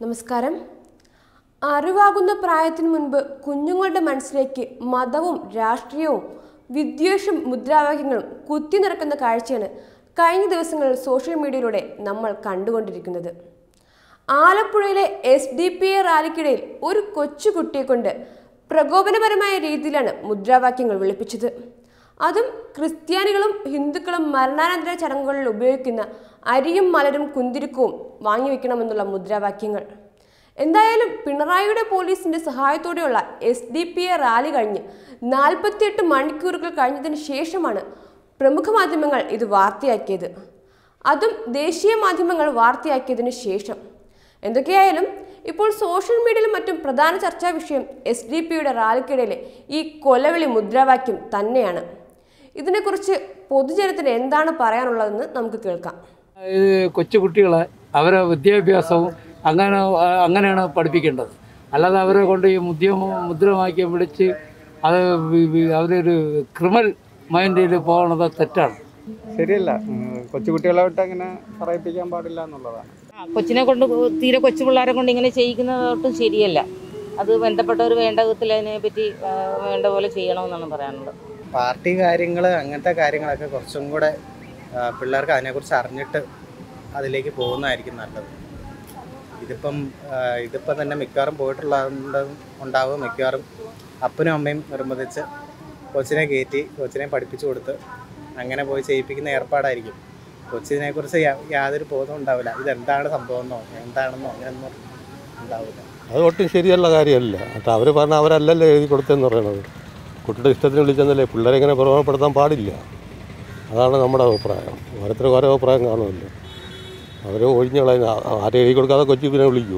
നമസ്കാരം അറിവാകുന്ന പ്രായത്തിന് മുൻപ് കുഞ്ഞുങ്ങളുടെ മനസ്സിലേക്ക് മതവും രാഷ്ട്രീയവും വിദ്വേഷം മുദ്രാവാക്യങ്ങളും കുത്തി നിറക്കുന്ന കാഴ്ചയാണ് കഴിഞ്ഞ ദിവസങ്ങളിൽ സോഷ്യൽ മീഡിയയിലൂടെ നമ്മൾ കണ്ടുകൊണ്ടിരിക്കുന്നത് ആലപ്പുഴയിലെ എസ് ഡി പി എ റാലിക്കിടയിൽ ഒരു കൊച്ചുകുട്ടിയെ കൊണ്ട് പ്രകോപനപരമായ രീതിയിലാണ് മുദ്രാവാക്യങ്ങൾ വിളിപ്പിച്ചത് അതും ക്രിസ്ത്യാനികളും ഹിന്ദുക്കളും മരണാനന്തര ചടങ്ങുകളിൽ ഉപയോഗിക്കുന്ന അരിയും മലരും കുന്തിരിക്കവും വാങ്ങിവെക്കണമെന്നുള്ള മുദ്രാവാക്യങ്ങൾ എന്തായാലും പിണറായിയുടെ പോലീസിന്റെ സഹായത്തോടെയുള്ള S D P A rally കഴിഞ്ഞ് നാൽപ്പത്തിയെട്ട് മണിക്കൂറുകൾ കഴിഞ്ഞതിന് ശേഷമാണ് പ്രമുഖ മാധ്യമങ്ങൾ ഇത് വാർത്തയാക്കിയത് അതും ദേശീയ മാധ്യമങ്ങൾ വാർത്തയാക്കിയതിനു ശേഷം എന്തൊക്കെയായാലും ഇപ്പോൾ സോഷ്യൽ മീഡിയയിലും മറ്റും പ്രധാന ചർച്ചാ വിഷയം എസ് ഡി പിയുടെ റാലിക്കിടയിലെ ഈ കൊലവിളി മുദ്രാവാക്യം തന്നെയാണ് ഇതിനെക്കുറിച്ച് പൊതുജനത്തിന് എന്താണ് പറയാനുള്ളതെന്ന് നമുക്ക് കേൾക്കാം ഇത് കൊച്ചു കുട്ടികളെ അവരെ വിദ്യാഭ്യാസവും അങ്ങനെ ആ, അങ്ങനെയാണ് പഠിപ്പിക്കേണ്ടത് അല്ലാതെ അവരെ കൊണ്ട് ഈ മുദ്ര മുദ്രവാക്യം വിളിച്ച് അത് വി- വി- അവരൊരു ക്രിമിനൽ മൈൻഡിൽ പോകുന്നത് തെറ്റാണ് ശരിയല്ല ഉം, കൊച്ചുകുട്ടികളായിട്ട് അങ്ങനെ പറയിപ്പിക്കാൻ പാടില്ല എന്നുള്ളതാണ് ആ, കൊച്ചിനെ കൊണ്ട് തീരെ കൊച്ചു പിള്ളേരെ കൊണ്ട് ഇങ്ങനെ ചെയ്യിക്കുന്നതൊട്ടും ശരിയല്ല അത് ബന്ധപ്പെട്ടവർ വേണ്ട വിധത്തിൽ അതിനെപ്പറ്റി ആ, വേണ്ട പോലെ ചെയ്യണമെന്നാണ് പറയാനുള്ളത് പാർട്ടി കാര്യങ്ങൾ അങ്ങനത്തെ കാര്യങ്ങളൊക്കെ കുറച്ചും കൂടെ ആ, പിള്ളേർക്ക് അതിനെക്കുറിച്ച് അറിഞ്ഞിട്ട് അതിലേക്ക് പോകുന്നതായിരിക്കും നല്ലത് ഇതിപ്പം ആ, ഇതിപ്പം തന്നെ മിക്കവാറും പോയിട്ടുള്ള ഉണ്ടാവും മിക്കവാറും അപ്പനും അമ്മയും നിർബന്ധിച്ച് കൊച്ചിനെ കയറ്റി കൊച്ചിനെ പഠിപ്പിച്ചു കൊടുത്ത് അങ്ങനെ പോയി ചെയ്യിപ്പിക്കുന്ന ഏർപ്പാടായിരിക്കും കൊച്ചിനെക്കുറിച്ച് യാ- യാതൊരു ബോധവും ഉണ്ടാവില്ല ഇതെന്താണ് സംഭവം എന്നോ എന്താണെന്നോ അങ്ങനെയൊന്നും ഉണ്ടാവില്ല അത് ഒട്ടും ശരിയുള്ള കാര്യമല്ല എന്നിട്ട് അവർ പറഞ്ഞ അവരല്ലല്ലോ എഴുതി കൊടുത്തതെന്ന് പറയണത് കുട്ടിയുടെ ഇഷ്ടത്തിന് വിളിച്ചെന്നല്ലേ പിള്ളേരെ ഇങ്ങനെ പ്രയോജനപ്പെടുത്താൻ പാടില്ല അതാണ് നമ്മുടെ അഭിപ്രായം ഓരോരുത്തർക്ക് ഓരോ അഭിപ്രായം കാണുമല്ലോ അവർ ഒഴിഞ്ഞു കളയുന്ന ആ- ആരും എഴുതി കൊടുക്കാതെ കൊച്ചു പിന്നെ വിളിക്കൂ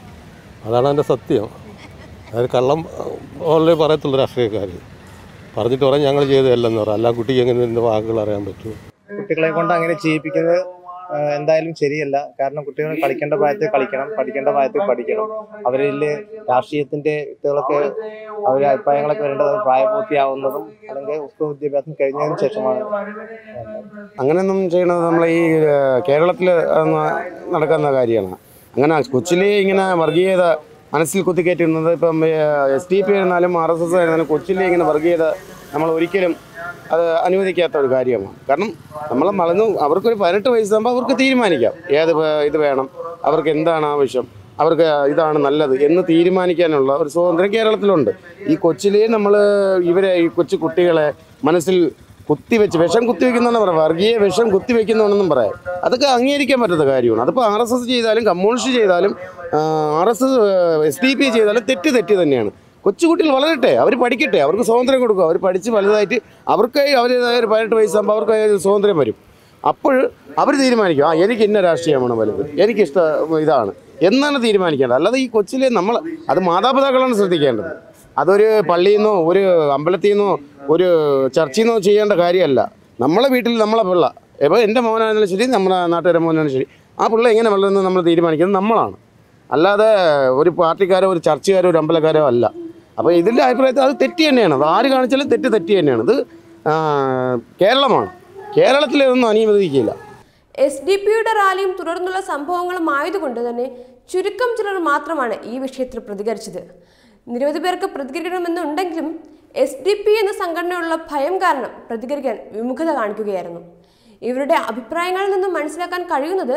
അതാണ് എൻ്റെ സത്യം അതായത് കള്ളം ഓൾറെഡി പറയത്തുള്ളൂ രാഷ്ട്രീയക്കാർ പറഞ്ഞിട്ട് പറയാം ഞങ്ങൾ ചെയ്തതല്ലെന്ന് പറയാം അല്ല കുട്ടിക്ക് എങ്ങനെ ഇതിൻ്റെ വാക്കുകൾ അറിയാൻ പറ്റുമോ കുട്ടികളെ കൊണ്ട് അങ്ങനെ ചെയ്യിപ്പിക്കുന്നത് ആ, എന്തായാലും ശരിയല്ല കാരണം കുട്ടികൾ കളിക്കേണ്ട പ്രായത്തിൽ കളിക്കണം പഠിക്കേണ്ട പ്രായത്തിൽ പഠിക്കണം അവരിൽ രാഷ്ട്രീയത്തിന്റെ ഇതുകളൊക്കെ അവരുടെ അഭിപ്രായങ്ങളൊക്കെ വരേണ്ടത് അവർ പ്രായപൂർത്തിയാവുന്നതും അല്ലെങ്കിൽ സ്കൂൾ വിദ്യാഭ്യാസം കഴിഞ്ഞതിന് ശേഷമാണ് അങ്ങനെയൊന്നും ചെയ്യണത് നമ്മളെ ഈ കേരളത്തിൽ നടക്കുന്ന കാര്യമാണ് അങ്ങനെ കൊച്ചിലെ ഇങ്ങനെ വർഗീയത മനസ്സിൽ കുത്തിക്കയറ്റുന്നത് ഇപ്പം എസ് ഡി പി ആയിരുന്നാലും ആർ എസ് എസ് ആയിരുന്നാലും കൊച്ചിലെ ഇങ്ങനെ വർഗീയത നമ്മൾ ഒരിക്കലും അത് അനുവദിക്കാത്ത ഒരു കാര്യമാണ് കാരണം നമ്മൾ വളർന്നു അവർക്കൊരു പതിനെട്ട് വയസ്സാകുമ്പോൾ അവർക്ക് തീരുമാനിക്കാം ഏത് വേ- ഇത് വേണം അവർക്ക് എന്താണ് ആവശ്യം അവർക്ക് ഇതാണ് നല്ലത് എന്ന് തീരുമാനിക്കാനുള്ള ഒരു സ്വാതന്ത്ര്യം കേരളത്തിലുണ്ട് ഈ കൊച്ചിലെ നമ്മൾ ഇവരെ ഈ കൊച്ചു കുട്ടികളെ മനസ്സിൽ കുത്തിവെച്ച് വിഷം കുത്തിവെക്കുന്നതാണ് പറയാം വർഗീയ വിഷം കുത്തിവെക്കുന്നതാണെന്നും പറയാം അതൊക്കെ അംഗീകരിക്കാൻ പറ്റാത്ത കാര്യമാണ് അതിപ്പോൾ ആർ എസ് എസ് ചെയ്താലും കമ്മ്യൂണിസ്റ്റ് ചെയ്താലും R S S S D P ചെയ്താലും തെറ്റ് തെറ്റ് തന്നെയാണ് കൊച്ചുകുട്ടികൾ വളരട്ടെ അവർ പഠിക്കട്ടെ അവർക്ക് സ്വാതന്ത്ര്യം കൊടുക്കുക അവർ പഠിച്ച് വലുതായിട്ട് അവർക്ക് അവരുടേതായ ഒരു പതിനെട്ട് വയസ്സാകുമ്പോൾ അവർക്ക് ഒരു സ്വാതന്ത്ര്യം വരും അപ്പോൾ അവർ തീരുമാനിക്കും ആ എനിക്ക് ഇന്ന രാഷ്ട്രീയമാണ് വലുത് എനിക്കിഷ്ടം ഇതാണ് എന്നാണ് തീരുമാനിക്കേണ്ടത് അല്ലാതെ ഈ കൊച്ചിലെ നമ്മൾ അത് മാതാപിതാക്കളാണ് ശ്രദ്ധിക്കേണ്ടത് അതൊരു പള്ളിയിൽ നിന്നോ ഒരു അമ്പലത്തിൽ നിന്നോ ഒരു ചർച്ചിൽ നിന്നോ ചെയ്യേണ്ട കാര്യമല്ല നമ്മളെ വീട്ടിൽ നമ്മളെ പിള്ള ഇപ്പോൾ എൻ്റെ മോനാണെങ്കിലും ശരി നമ്മുടെ നാട്ടുകാരെ മോനാണെങ്കിലും ശരി ആ പിള്ള എങ്ങനെ വളരുന്നത് നമ്മൾ തീരുമാനിക്കുന്നത് നമ്മളാണ് അല്ലാതെ ഒരു പാർട്ടിക്കാരോ ഒരു ചർച്ചുകാരോ ഒരു അമ്പലക്കാരോ അല്ല അപ്പോൾ ഇതിൻ്റെ അഭിപ്രായത്തിൽ അത് തെറ്റ് തന്നെയാണ് അത് ആര് കാണിച്ചാലും തെറ്റ് തെറ്റ് തന്നെയാണ് ഇത് ആ, കേരളമാണ് കേരളത്തിലൊന്നും അനുവദിക്കില്ല എസ് ഡി പിയുടെ റാലിയും തുടർന്നുള്ള സംഭവങ്ങളും ആയതുകൊണ്ട് തന്നെ ചുരുക്കം ചിലർ മാത്രമാണ് ഈ വിഷയത്തിൽ പ്രതികരിച്ചത് നിരവധി പേർക്ക് പ്രതികരിക്കണമെന്നുണ്ടെങ്കിലും എസ് ഡി പി എന്ന സംഘടനയുള്ള ഭയം കാരണം പ്രതികരിക്കാൻ വിമുഖത കാണിക്കുകയായിരുന്നു ഇവരുടെ അഭിപ്രായങ്ങളിൽ നിന്നും മനസ്സിലാക്കാൻ കഴിയുന്നത്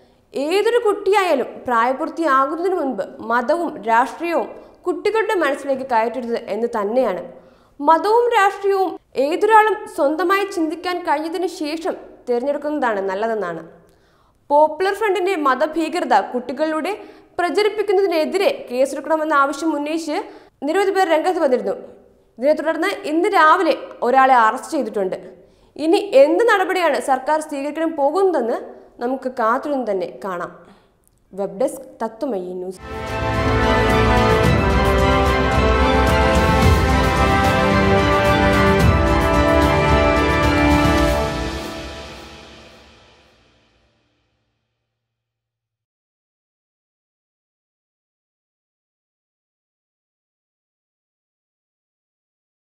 ഏതൊരു കുട്ടിയായാലും പ്രായപൂർത്തിയാകുന്നതിന് മുൻപ് മതവും രാഷ്ട്രീയവും കുട്ടികളുടെ മനസ്സിലേക്ക് കയറ്റരുത് എന്ന് തന്നെയാണ് മതവും രാഷ്ട്രീയവും ഏതൊരാളും സ്വന്തമായി ചിന്തിക്കാൻ കഴിഞ്ഞതിന് ശേഷം തിരഞ്ഞെടുക്കുന്നതാണ് നല്ലതെന്നാണ് പോപ്പുലർ ഫ്രണ്ടിന്റെ മതഭീകരത കുട്ടികളിലൂടെ പ്രചരിപ്പിക്കുന്നതിനെതിരെ കേസെടുക്കണമെന്ന ആവശ്യം ഉന്നയിച്ച് നിരവധി പേർ രംഗത്ത് വന്നിരുന്നു ഇതിനെ തുടർന്ന് ഇന്ന് രാവിലെ ഒരാളെ അറസ്റ്റ് ചെയ്തിട്ടുണ്ട് ഇനി എന്ത് നടപടിയാണ് സർക്കാർ സ്വീകരിക്കാൻ പോകുന്നതെന്ന് നമുക്ക് കാത്തിരുന്ന് തന്നെ കാണാം വെബ് ഡെസ്ക് തത്വമയി ന്യൂസ്